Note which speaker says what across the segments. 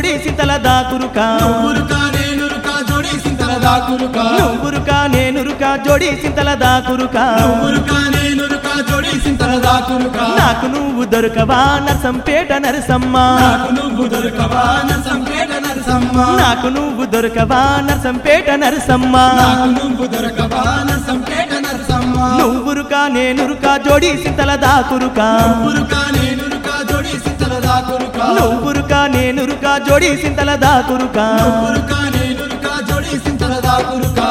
Speaker 1: జోడి సింతల దాకురుకా
Speaker 2: నువ్వురుకా నేనురుకా జోడి సింతల దాకురుకా
Speaker 1: నువ్వురుకా నేనురుకా జోడి సింతల దాకురుకా
Speaker 2: నువ్వురుకా నేనురుకా జోడి సింతల దాకురుకా
Speaker 1: నాకు నువ్వు దొరకవా నరసంపేట నరసమ్మ
Speaker 2: నాకు నువ్వు దొరకవా నరసంపేట నరసమ్మ
Speaker 1: నాకు నువ్వు దొరకవా నరసంపేట నరసమ్మ
Speaker 2: నాకు నువ్వు దొరకవా నరసంపేట నరసమ్మ
Speaker 1: నువ్వురుకా నేనురుకా జోడి సింతల దాకురుకా
Speaker 2: నువ్వురుకా నేనురుకా జోడి సింతల దాకురుకా
Speaker 1: నువ్వురుకా నేనురుకా జోడి సింతల దాకురుకా
Speaker 2: నువ్వురుకా నేనురుకా జోడి సింతల దాకురుకా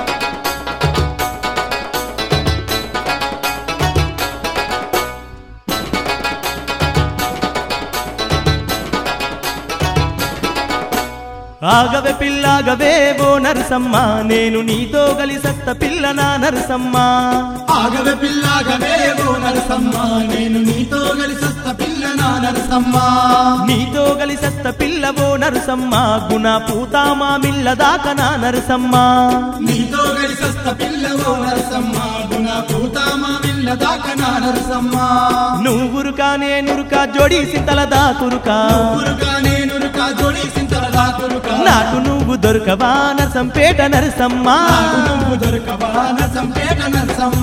Speaker 1: ఆగవే పిల్లాగవే ఓ నరసమ్మ నేను నీతో కలిసత్త పిల్ల నా నరసమ్మ
Speaker 2: ఆగవే పిల్లాగవే ఓ నరసమ్మ నేను నీతో కలిసొస్త పిల్ల నా నరసమ్మ
Speaker 1: నీతో కలిసత్త పిల్ల ఓ నరసమ్మ గుణ పూతామా మిల్ల దాకా నా నరసమ్మ
Speaker 2: నీతో కలిసొస్త పిల్ల ఓ నరసమ్మ గుణ పూతామా మిల్ల దాకా నా నరసమ్మ
Speaker 1: నువ్వురుకా నేనురుకా జోడి సింతల దాకురుకా
Speaker 2: ఊరుకా నేనురుకా జోడి సింతల దాకురుకా
Speaker 1: నాకు నువ్వు దొరకవా నరసంపేట నరసమ్మ
Speaker 2: నాకు నువ్వు దొరకవా నరసంపేట నరసమ్మ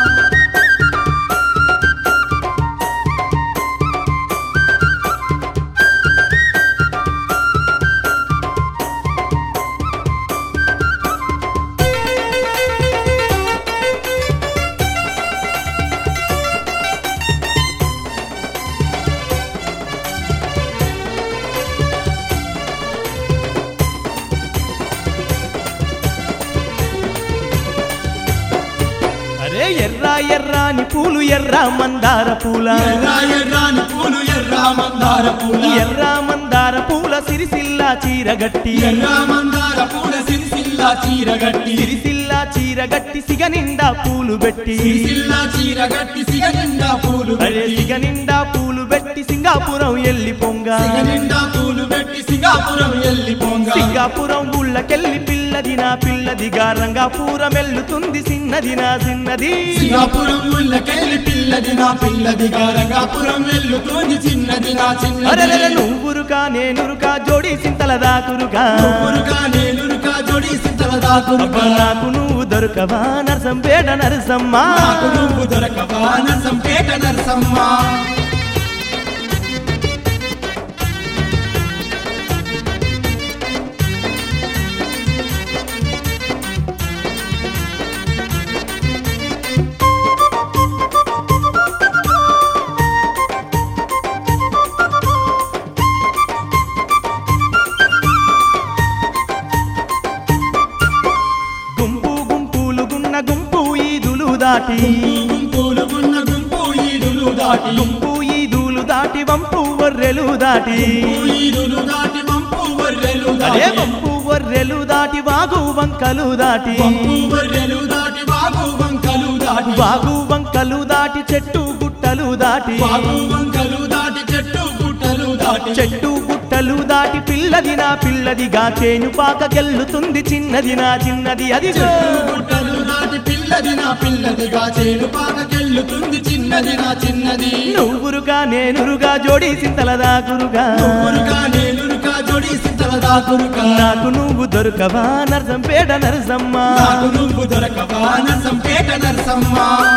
Speaker 1: అరే ఎర్ర ఎర్రాని పూలు ఎర్ర మందార పూల
Speaker 2: ఎర్ర ఎర్రాని పూలు ఎర్ర మందార పూల
Speaker 1: ఎర్ర మందార పూల సిరిసిల్ల చీరగట్టి
Speaker 2: ఎర్ర మందార పూల సిరిసిల్ల చీరగట్టి
Speaker 1: సిరిసిల్ల చీరగట్టి సిగ నిండా పూలు పెట్టి
Speaker 2: సిరిసిల్ల చీరగట్టి సిగ నిండా పూలు
Speaker 1: అరే
Speaker 2: పెట్టి
Speaker 1: సిగ నిండా పూలు పెట్టి సింగాపురం ఎల్లి పొంగ
Speaker 2: సిగ నిండా పూలు పెట్టి సింగాపురం ఎల్లి పోంగా
Speaker 1: సింగాపురం ఊళ్ళకెళ్ళి పిల్లది నా పిల్లదిగా రంగాపురం ఎల్లుతుంది చిన్నది నా చిన్నది
Speaker 2: సింగాపురం ఊళ్ళకెళ్ళి పిల్లది నా పిల్లది రంగాపురం వెళ్ళుతోంది చిన్నది నా
Speaker 1: అరే
Speaker 2: చిన్నది
Speaker 1: నువ్వురుకా నేనురుకా జోడి సింతల దాకురుకా
Speaker 2: నువ్వురుగా నేనురుగా జోడి సింతల దాకురుగా
Speaker 1: అబ్బా నాకు నువ్వు దొరకవా నరసంపేట నరసమ్మ
Speaker 2: నాకు నువ్వు దొరకవా నరసంపేట నరసమ్మ
Speaker 1: గుంపు గుంపులు గున్న గుంపు ఈదులు దాటి
Speaker 2: గుంపులు ఉన్న గుంపు ఈదులు దాటి
Speaker 1: గుంపు ఈదులు దాటి వంపు వర్రెలు దాటి
Speaker 2: ఈదులు దాటి వంపు వర్రెలు
Speaker 1: అదే
Speaker 2: దాటి
Speaker 1: వంపు వర్రెలు దాటి వాగు వంకలు దాటి
Speaker 2: వంపు వర్రెలు దాటి వాగు వంకలు దాటి
Speaker 1: వాగు వంకలు దాటి చెట్టు గుట్టలు దాటి
Speaker 2: వాగు వంకలు దాటి చెట్టు పుట్టలు దాటి
Speaker 1: చెట్టు గుట్టలు దాటి పిల్లది నా పిల్లదిగా చేను పాకకెళ్ళుతుంది చిన్నది నా చిన్నది అది
Speaker 2: చెట్టు పుట్టలు దాటి పిల్లది నా పిల్లదిగా చేను పాకకెళ్ళుతుంది చిన్నది నా చిన్నది
Speaker 1: నువ్వురుగా నేనురుగా జోడి సింతల దాకురుగా
Speaker 2: నువ్వురుగా నేనురుగా జోడి సింతల దాకురుగా
Speaker 1: నాకు నువ్వు దొరకవా నరసంపేట నరసమ్మ
Speaker 2: నాకు నువ్వు దొరకవా నరసంపేట నరసమ్మ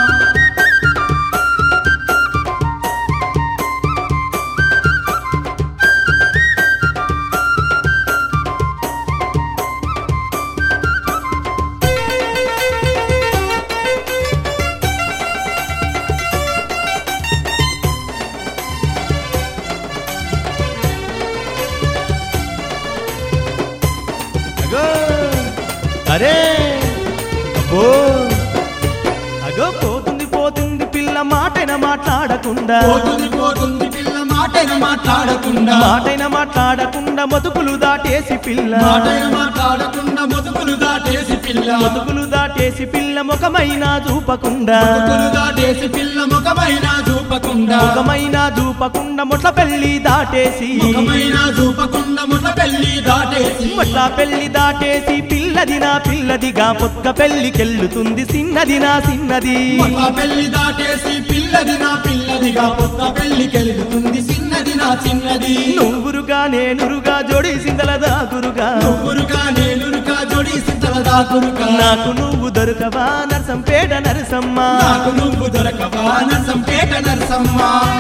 Speaker 1: అగో అరే అబ్బో అగో పోతుంది పోతుంది పిల్ల మాటైన మాట్లాడకుండా
Speaker 2: పోతుంది పోతుంది పిల్ల మాటైన మాట్లాడకుండా
Speaker 1: మాటైన మాట్లాడకుండా మతుకులు దాటేసి పిల్ల
Speaker 2: మాటైన మాట్లాడకుండా మొతుకులు దాటేసి పిల్ల
Speaker 1: మతుకులు దాటేసి పిల్ల ముఖమైన చూపకుండా
Speaker 2: మొతుకులు దాటేసి పిల్ల ముఖమైన చూపకుండా
Speaker 1: ముఖమైన చూపకుండా మొట్ల పెళ్లి దాటేసి
Speaker 2: ముఖమైన చూపకుండా ముఠ పెళ్లి దాటేసి
Speaker 1: మొట్ల పెళ్లి దాటేసి పిల్లది నా పిల్లదిగా పొక్క పెళ్లికెళ్ళుతుంది చిన్నది నా చిన్నది
Speaker 2: ముఠ పెళ్లి దాటేసి పిల్లది నా పిల్లదిగా కొత్త పెళ్లి కెలుగుతుంది చిన్న చిన్నది నా చిన్నది
Speaker 1: నువ్వురుగా నేనురుగా జోడి సిందల దాకురుగా
Speaker 2: నువ్వురుగా నేనురుగా జోడి సిద్ధల దాకురుగా
Speaker 1: నాకు నువ్వు దొరకవా నరసంపేట నరసమ్మ
Speaker 2: నాకు నువ్వు దొరకవా నరసంపేట నరసమ్మ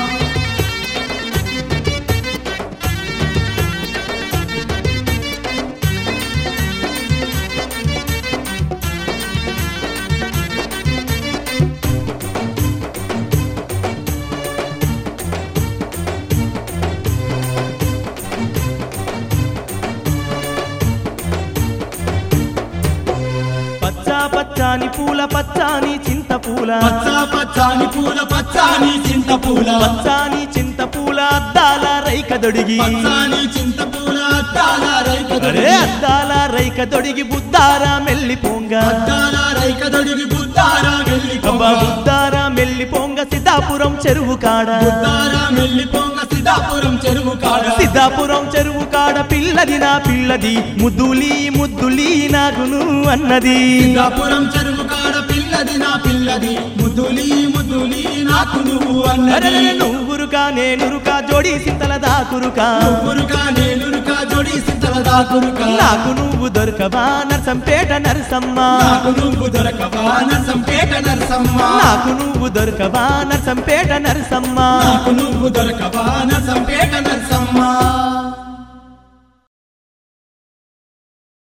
Speaker 1: పచ్చా పచ్చాని పూల పచ్చాని చింత పూల
Speaker 2: పచ్చ పచ్చాని పూల పచ్చాని చింత పూల
Speaker 1: పచ్చాని చింత పూల అద్దాల రైక దొడిగి
Speaker 2: పచ్చాని చింత పూల అద్దాల రైక
Speaker 1: అరే అద్దాల రైక దొడిగి బుద్ధారా మెల్లి పొంగ
Speaker 2: అద్దాల రైక దొడిగి బుద్ధారా వెళ్ళి
Speaker 1: అబ్బా బుద్ధారా మెల్లి పొంగ సిద్ధాపురం చెరువు కాడ
Speaker 2: బుద్ధారా వెళ్ళి పొంగ సిద్ధాపురం చెరువు కాడ
Speaker 1: సిద్ధాపురం చెరువు కాడ పిల్లది నా పిల్లది ముద్దులి ముద్దులి నాగును అన్నది
Speaker 2: సిద్ధాపురం చెరువు కాడ పిల్లది నా పిల్లది ముద్దులి ముద్దులి నాకు నువ్వు అన్నది
Speaker 1: అరెరె నువ్వురుకా నేనురుకా జోడి సింతల దాకురుకా
Speaker 2: నువ్వురుగా నేనురుగా జోడి సిద్ధల దాకురుగా
Speaker 1: నాకు నువ్వు దొరకవా నరసంపేట నరసమ్మ
Speaker 2: నాకు నువ్వు దొరకవా నరసంపేట నరసమ్మ
Speaker 1: నాకు నువ్వు దొరకవా నరసంపేట నరసమ్మ
Speaker 2: నాకు నువ్వు దొరకవా నరసంపేట నరసమ్మ